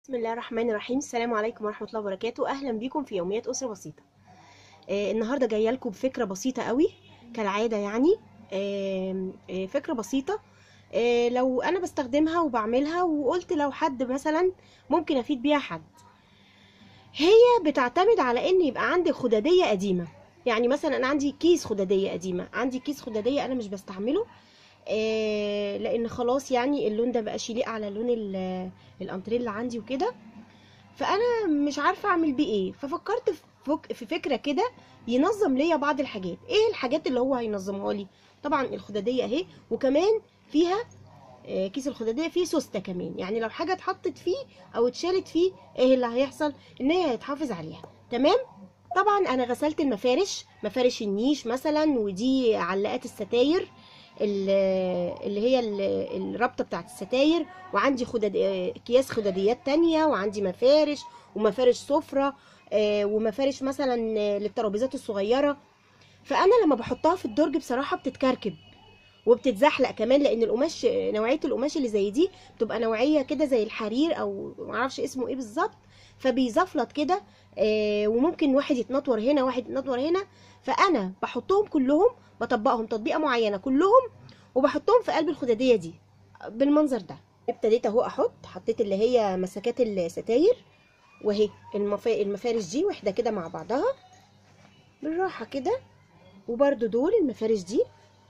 بسم الله الرحمن الرحيم السلام عليكم ورحمة الله وبركاته أهلا بيكم في يوميات أسرة بسيطة آه النهاردة جاية لكم بفكرة بسيطة قوي كالعادة يعني آه آه فكرة بسيطة آه لو أنا بستخدمها وبعملها وقلت لو حد مثلا ممكن أفيد بيها حد هي بتعتمد على إن يبقى عندك خدادية قديمة يعني مثلا أنا عندي كيس خدادية قديمة عندي كيس خدادية أنا مش بستعمله آه لان خلاص يعني اللون ده بقاش يليق على لون ال- الانتريه اللي عندي وكده فانا مش عارفه اعمل بيه ايه ففكرت في فك في فكره كده ينظم ليا بعض الحاجات ايه الحاجات اللي هو هينظمها لي طبعا الخداديه اهي وكمان فيها آه، كيس الخداديه فيه سوسته كمان يعني لو حاجه اتحطت فيه او اتشالت فيه ايه اللي هيحصل ان هي هيتحافظ عليها تمام طبعا انا غسلت المفارش مفارش النيش مثلا ودي علقات الستاير ال- اللي هي ال- الرابطه بتاعت الستاير وعندي خدد اكياس خداديات تانية وعندي مفارش ومفارش سفرة آه، ومفارش مثلا للترابيزات الصغيرة فأنا لما بحطها في الدرج بصراحة بتتكركب وبتتزحلق كمان لأن القماش نوعية القماش اللي زي دي بتبقى نوعية كده زي الحرير أو معرفش اسمه ايه بالظبط فبيزفلط كده آه، وممكن واحد يتنطور هنا واحد يتنطور هنا فأنا بحطهم كلهم بطبقهم تطبيقة معينة كلهم وبحطهم في قلب الخدادية دي بالمنظر ده ابتديت اهو احط حطيت اللي هي مسكات الستاير وهي المفا... المفارش دي واحده كده مع بعضها بالراحه كده وبرده دول المفارش دي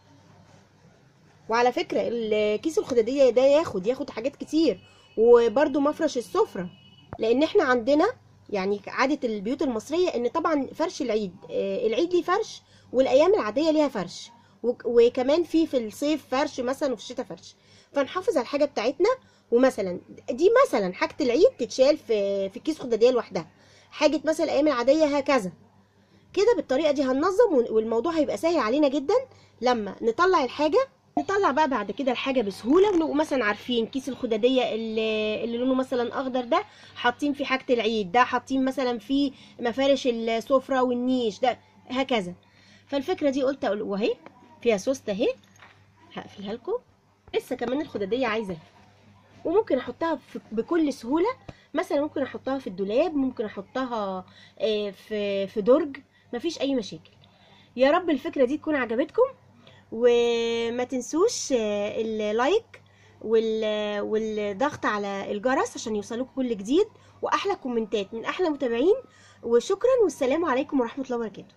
وعلى فكره الكيس الخداديه ده ياخد ياخد حاجات كتير وبرده مفرش السفره لان احنا عندنا يعني عاده البيوت المصريه ان طبعا فرش العيد آه، العيد ليه فرش والايام العاديه ليها فرش وك- وكمان في في الصيف فرش مثلا وفي الشتاء فرش فنحافظ على الحاجه بتاعتنا ومثلا دي مثلا حاجه العيد تتشال في في كيس خداديه لوحدها حاجه مثلا الايام العاديه هكذا كده بالطريقه دي هننظم ون- والموضوع هيبقى سهل علينا جدا لما نطلع الحاجه نطلع بقى بعد كده الحاجه بسهوله ونبقوا مثلا عارفين كيس الخداديه اللي, اللي لونه مثلا اخضر ده حاطين فيه حاجه العيد ده حاطين مثلا فيه مفارش السفره والنيش ده هكذا فالفكره دي قلت اقول وهي فيها سوسته اهي هقفلها لكم لسه كمان الخداديه عايزه وممكن احطها في بكل سهوله مثلا ممكن احطها في الدولاب ممكن احطها آه، في في درج مفيش اي مشاكل يا رب الفكره دي تكون عجبتكم وما تنسوش آه، اللايك وال- والضغط على الجرس عشان يوصلوكم كل جديد واحلى كومنتات من احلى متابعين وشكرا والسلام عليكم ورحمه الله وبركاته